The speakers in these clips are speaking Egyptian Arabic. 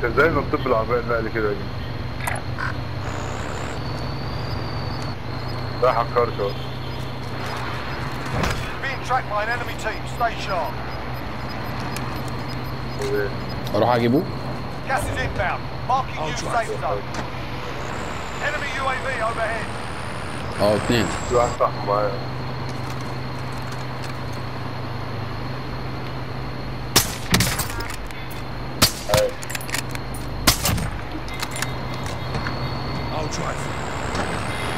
انت ازاي نطيت بالعربية النقل كده دي؟ رايح على الكارت اهو Being tracked by an enemy team. Stay sharp. ايه. اروح اجيبه Gas is inbound. Marking new safe zone. Enemy UAV overhead. اه اتنين في واحد صح معايا I'll drive.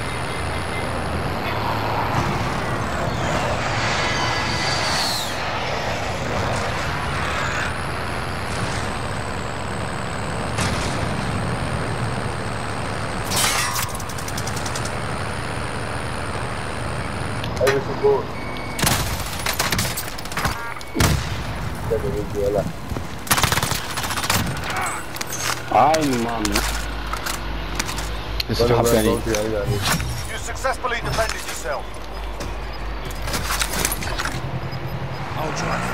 ايوه سبور كده بيجي ولا عين مامي لسه في حد تاني يعني You successfully defended yourself. I'll drive.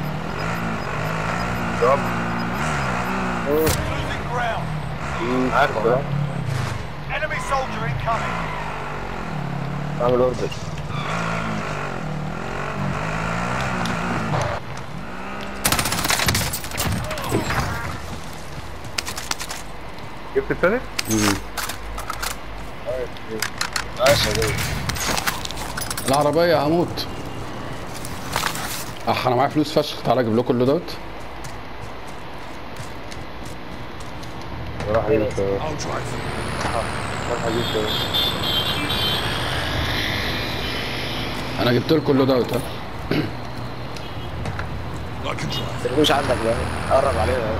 طب Losing ground. عارف ده Enemy soldier incoming. اعمل اوردر جبت التاني؟ عايش يا جاي العربية هموت اح انا معايا فلوس فشخ تعالى اجيب لكم اللودات راح اجيب I'll drive. راح اجيب انا جبت لكم اللودات ها I can drive. الفلوس عندك بقى قرب علينا بقى.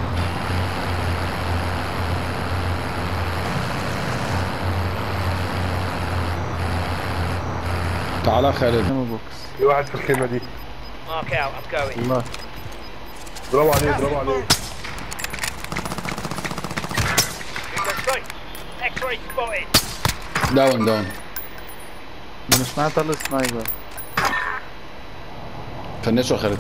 تعالى يا خالد في واحد في الخيمة دي Mark out, I'm going. برافو عليه Gas is برافو عليه moving. In the sight. X-ray spotted. داون داون ده مش معايا طلق سنايبر فنشوا يا خالد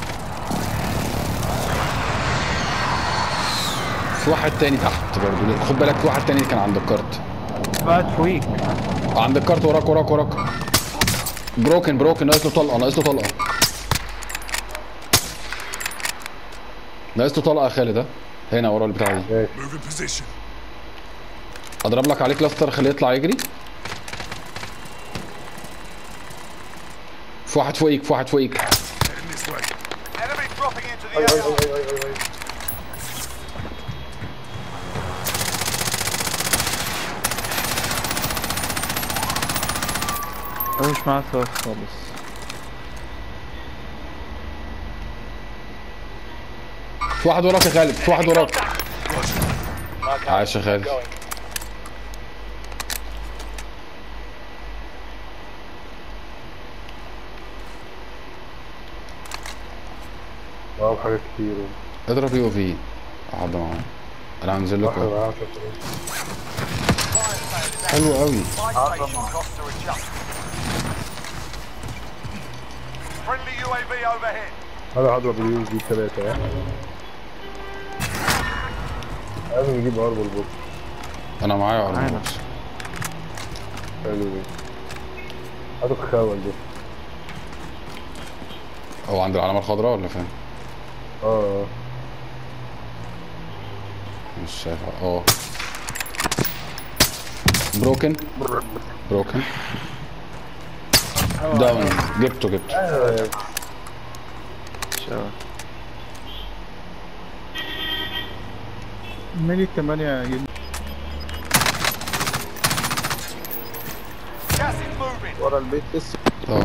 في واحد تاني تحت برضه خد بالك في واحد تاني كان عند الكارت بعد فوقيك عند الكارت وراك وراك وراك بروكن بروكن ناقص له طلقه ناقص له طلقه ناقص له طلقه يا خالد ها هنا ورا البتاع دي Move in position. اضرب لك عليه كلاستر خليه يطلع يجري في واحد فوقيك في واحد فوقيك Heading this way. Enemy dropping into the AO. هو مش معايا طلق خالص في واحد وراك يا خالد في واحد وراك Mark out. عايش يا خالد Going. معاهم حاجات كتير اضرب يو في اقعد معاهم انا هنزل واحد لكم معاه حلو قوي Buy station costs are adjusted. Friendly UAV overhead. انا هضرب اليو دي ثلاثة ها لازم نجيب اربع البوكس انا معايا معانا. اربعة حلو دي هاتوا الخاول دي هو عند العلامه الخضراء ولا فين اه مش شايفها اه بروكن بروكن داون جبته جبته اه شباب ميلي 8 جيم Gas is moving. ورا البيت لسه اه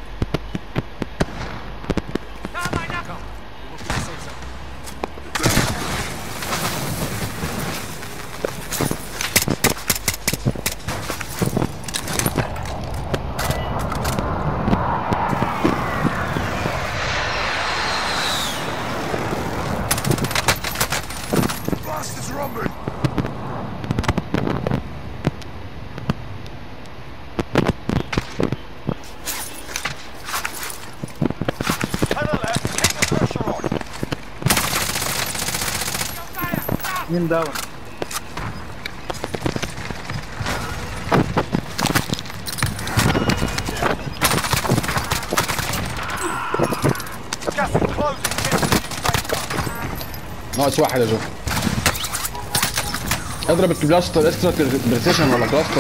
Bastards are on me. مين داون Gas is closing. Get to the new safe zone. ناقص واحد يا جو اضرب الكلاستر اكسترا بريسيشن ولا كلاستر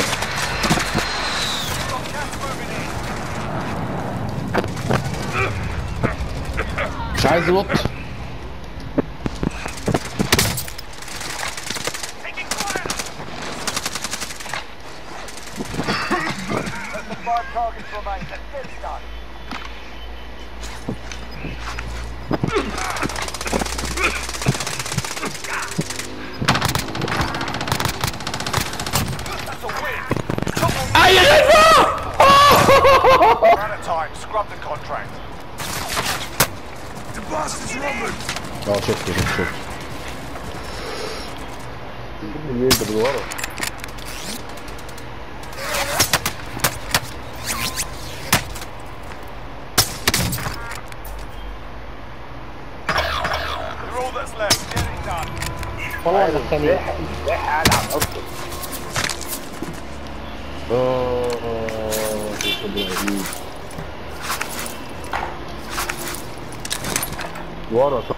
Got gas moving in. مش عايز ينط Taking fire. Less than five targets remain. Let's get it done. That's a win. You took all اي خدمه We're out of time. Scrub the contract. The bastard's rumbling. اه شفت شفت شفت منين ده من ورا You're all that's left. Get it done. اه اه في الغريب. ورا صح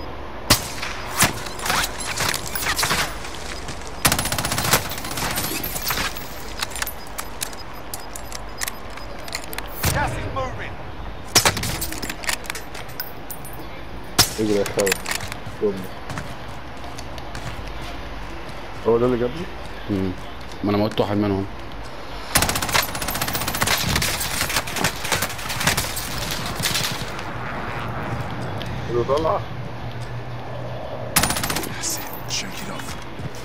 Gas is moving. اجري يا خاوي قوم. هو ده اللي جابني؟ مم. ما انا موتت واحد منهم اللي طلع That's it. Shake it off.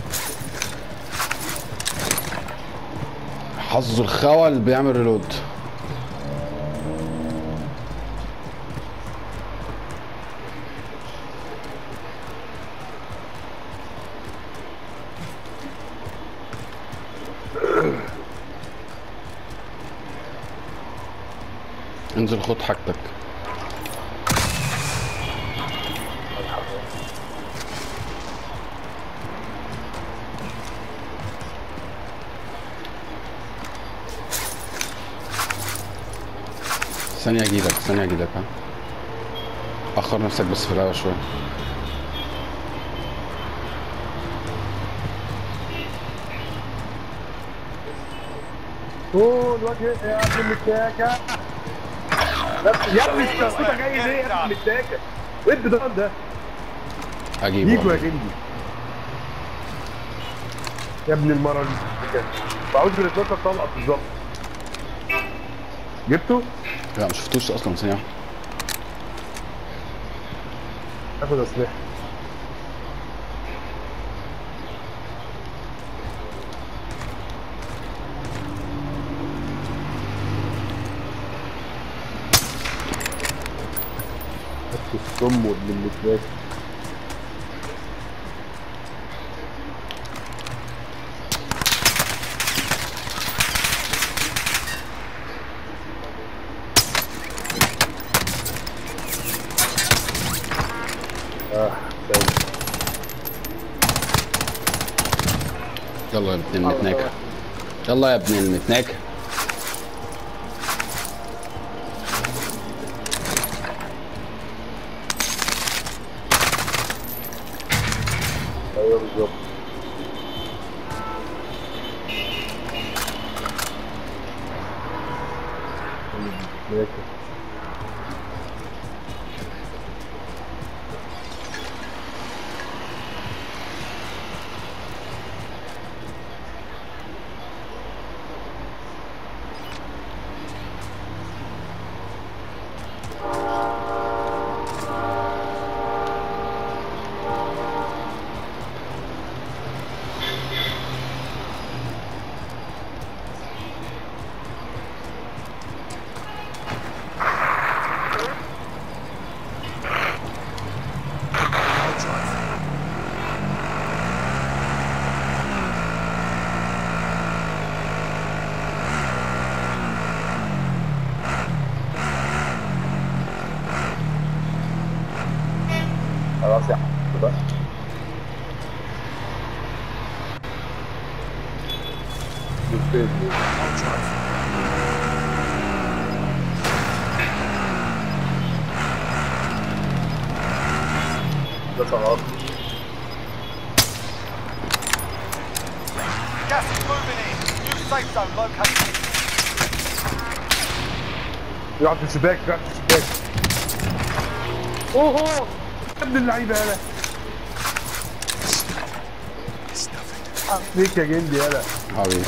حظه الخول بيعمل ريلود انزل خد حاجتك ثانية اجيلك ثانية اجيلك ها اخر نفسك بس في الهوا شوية اوه الوجه يا ابن المتاكة يا ابني انت صوتك جاي ليه يا ابن المتاكة؟ ايه البدان ده؟ اجيبه يجوا يا جندي يا ابن المرة دي بجد بعوز ال 12 طلقة بالظبط جبته؟ لا ما شفتوش اصلا ثانية واحدة. اخد اسلحة الصم وابن المتاكة اه تاني يلا يا ابن المتناكة يلا يا ابن المتناكة ايوه بالظبط المتاكة بس على الارض Gas is moving in. New safe zone located. يقعد في الشباك يقعد في الشباك اوه يا ابن اللعيبه يالا ليك يا جندي يالا حبيبي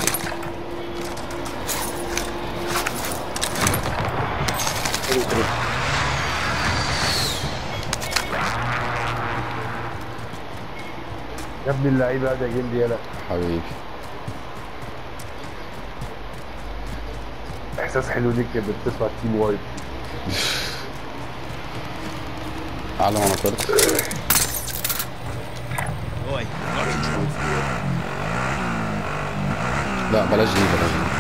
يا ابن اللعيبه هذا يا جندي يالا حبيبي احساس حلو ليك كده بتسمع تيم وايد اعلى ما نطرت Oi, لا بلاش دي بلاش دي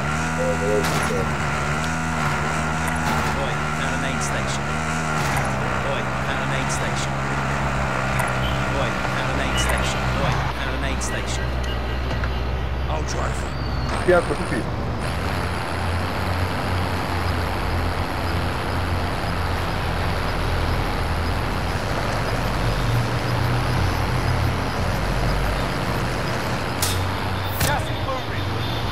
oi, found an aid station. Oi, found an aid station. Oi, found an aid station. Oi, found an aid station. I'll drive. فيها خفيفي Gas is moving.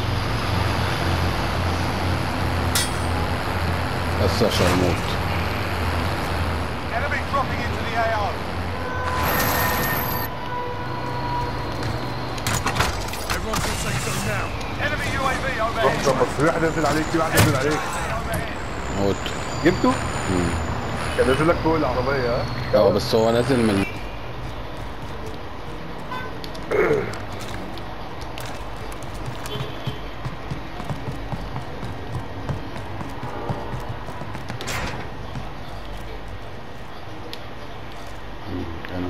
بس عشان الموت Enemy dropping into the AO. Everyone's in safe zone now. Enemy UAV روح overhead. ظبط في واحد نازل عليك في واحد نازل عليك موت جبته؟ كان نازل لك فوق العربيه ها؟ اه بس هو نازل من هنا.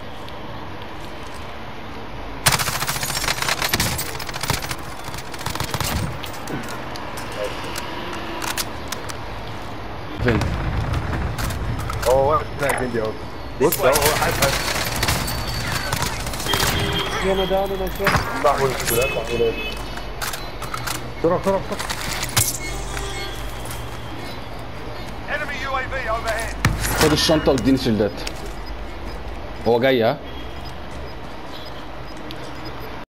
فين؟ هو واقف هنا يا جندي اهو بص اهو هو حاسس حاسس يلا ده انا شايف محمود الشوكولات محمود بسرعه بسرعه بسرعه Enemy UAV overhead. خد الشنطة واديني شيلدات هو جاي ها